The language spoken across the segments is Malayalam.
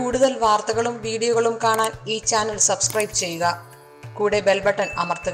കൂടുതൽ വാർത്തകളും വീഡിയോകളും കാണാൻ ഈ ചാനൽ സബ്സ്ക്രൈബ് ചെയ്യുക കൂടെ ബെൽ ബട്ടൺ അമർത്തുക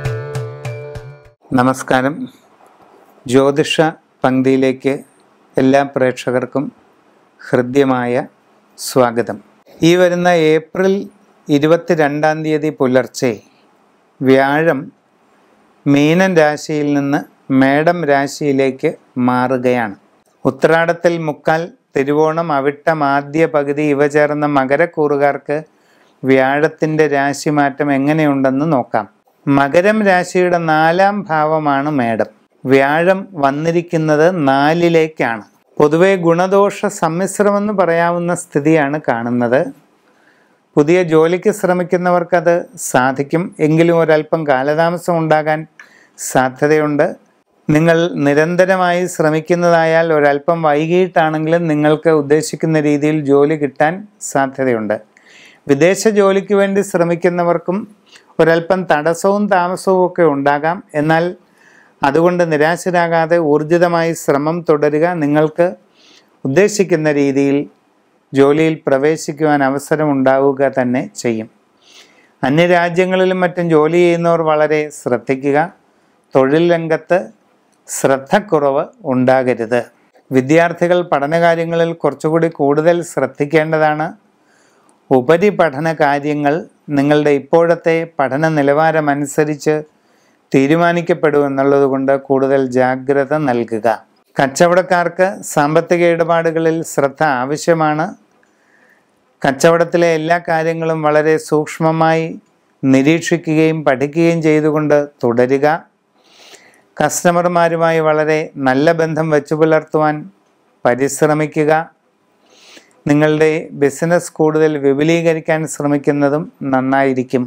നമസ്കാരം ജ്യോതിഷ പങ്ക്തിയിലേക്ക് എല്ലാ പ്രേക്ഷകർക്കും ഹൃദ്യമായ സ്വാഗതം ഈ വരുന്ന ഏപ്രിൽ ഇരുപത്തിരണ്ടാം തീയതി പുലർച്ചെ വ്യാഴം മീനൻ രാശിയിൽ നിന്ന് മേടം രാശിയിലേക്ക് മാറുകയാണ് ഉത്രാടത്തിൽ മുക്കാൽ തിരുവോണം അവിട്ടം ആദ്യ പകുതി ഇവ ചേർന്ന മകരക്കൂറുകാർക്ക് വ്യാഴത്തിൻ്റെ രാശിമാറ്റം എങ്ങനെയുണ്ടെന്ന് നോക്കാം മകരം രാശിയുടെ നാലാം ഭാവമാണ് മേടം വ്യാഴം വന്നിരിക്കുന്നത് നാലിലേക്കാണ് പൊതുവെ ഗുണദോഷ സമ്മിശ്രമെന്ന് പറയാവുന്ന സ്ഥിതിയാണ് കാണുന്നത് പുതിയ ജോലിക്ക് ശ്രമിക്കുന്നവർക്കത് സാധിക്കും എങ്കിലും ഒരല്പം കാലതാമസം ഉണ്ടാകാൻ സാധ്യതയുണ്ട് നിങ്ങൾ നിരന്തരമായി ശ്രമിക്കുന്നതായാൽ ഒരല്പം വൈകിട്ടാണെങ്കിലും നിങ്ങൾക്ക് ഉദ്ദേശിക്കുന്ന രീതിയിൽ ജോലി കിട്ടാൻ സാധ്യതയുണ്ട് വിദേശ ജോലിക്ക് വേണ്ടി ശ്രമിക്കുന്നവർക്കും ഒരല്പം തടസ്സവും താമസവും ഒക്കെ ഉണ്ടാകാം എന്നാൽ അതുകൊണ്ട് നിരാശരാകാതെ ഊർജിതമായി ശ്രമം തുടരുക നിങ്ങൾക്ക് ഉദ്ദേശിക്കുന്ന രീതിയിൽ ജോലിയിൽ പ്രവേശിക്കുവാൻ അവസരം ഉണ്ടാവുക തന്നെ ചെയ്യും അന്യരാജ്യങ്ങളിലും മറ്റും ജോലി ചെയ്യുന്നവർ വളരെ ശ്രദ്ധിക്കുക തൊഴിൽ രംഗത്ത് ശ്രദ്ധക്കുറവ് ഉണ്ടാകരുത് വിദ്യാർത്ഥികൾ പഠനകാര്യങ്ങളിൽ കുറച്ചുകൂടി കൂടുതൽ ശ്രദ്ധിക്കേണ്ടതാണ് ഉപരിപഠന കാര്യങ്ങൾ നിങ്ങളുടെ ഇപ്പോഴത്തെ പഠന നിലവാരമനുസരിച്ച് തീരുമാനിക്കപ്പെടുമെന്നുള്ളത് കൊണ്ട് കൂടുതൽ ജാഗ്രത നൽകുക കച്ചവടക്കാർക്ക് സാമ്പത്തിക ഇടപാടുകളിൽ ശ്രദ്ധ ആവശ്യമാണ് കച്ചവടത്തിലെ എല്ലാ കാര്യങ്ങളും വളരെ സൂക്ഷ്മമായി നിരീക്ഷിക്കുകയും പഠിക്കുകയും ചെയ്തുകൊണ്ട് തുടരുക കസ്റ്റമർമാരുമായി വളരെ നല്ല ബന്ധം വെച്ചു പുലർത്തുവാൻ പരിശ്രമിക്കുക നിങ്ങളുടെ ബിസിനസ് കൂടുതൽ വിപുലീകരിക്കാൻ ശ്രമിക്കുന്നതും നന്നായിരിക്കും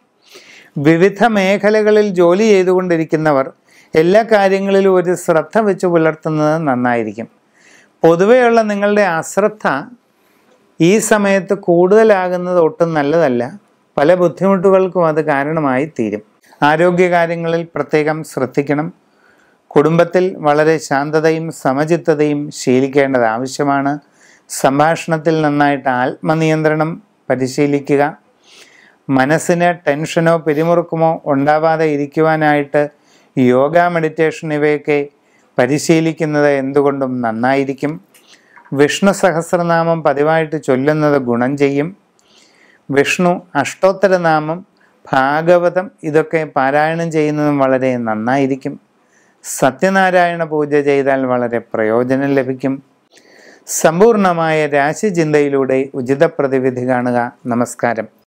വിവിധ മേഖലകളിൽ ജോലി ചെയ്തുകൊണ്ടിരിക്കുന്നവർ എല്ലാ കാര്യങ്ങളിലും ഒരു ശ്രദ്ധ വെച്ച് പുലർത്തുന്നത് നന്നായിരിക്കും പൊതുവെയുള്ള നിങ്ങളുടെ അശ്രദ്ധ ഈ സമയത്ത് കൂടുതലാകുന്നത് ഒട്ടും നല്ലതല്ല പല ബുദ്ധിമുട്ടുകൾക്കും അത് കാരണമായി തീരും ആരോഗ്യകാര്യങ്ങളിൽ പ്രത്യേകം ശ്രദ്ധിക്കണം കുടുംബത്തിൽ വളരെ ശാന്തതയും സമചിത്തതയും ശീലിക്കേണ്ടത് ആവശ്യമാണ് സംഭാഷണത്തിൽ നന്നായിട്ട് ആത്മനിയന്ത്രണം പരിശീലിക്കുക മനസ്സിന് ടെൻഷനോ പിരിമുറുക്കമോ ഉണ്ടാവാതെ ഇരിക്കുവാനായിട്ട് യോഗ മെഡിറ്റേഷൻ ഇവയൊക്കെ പരിശീലിക്കുന്നത് എന്തുകൊണ്ടും നന്നായിരിക്കും വിഷ്ണു സഹസ്രനാമം പതിവായിട്ട് ചൊല്ലുന്നത് ഗുണം ചെയ്യും വിഷ്ണു അഷ്ടോത്തരനാമം ഭാഗവതം ഇതൊക്കെ പാരായണം ചെയ്യുന്നതും വളരെ നന്നായിരിക്കും സത്യനാരായണ പൂജ ചെയ്താൽ വളരെ പ്രയോജനം ലഭിക്കും സമ്പൂർണമായ രാശിചിന്തയിലൂടെ ഉചിത പ്രതിവിധി കാണുക നമസ്കാരം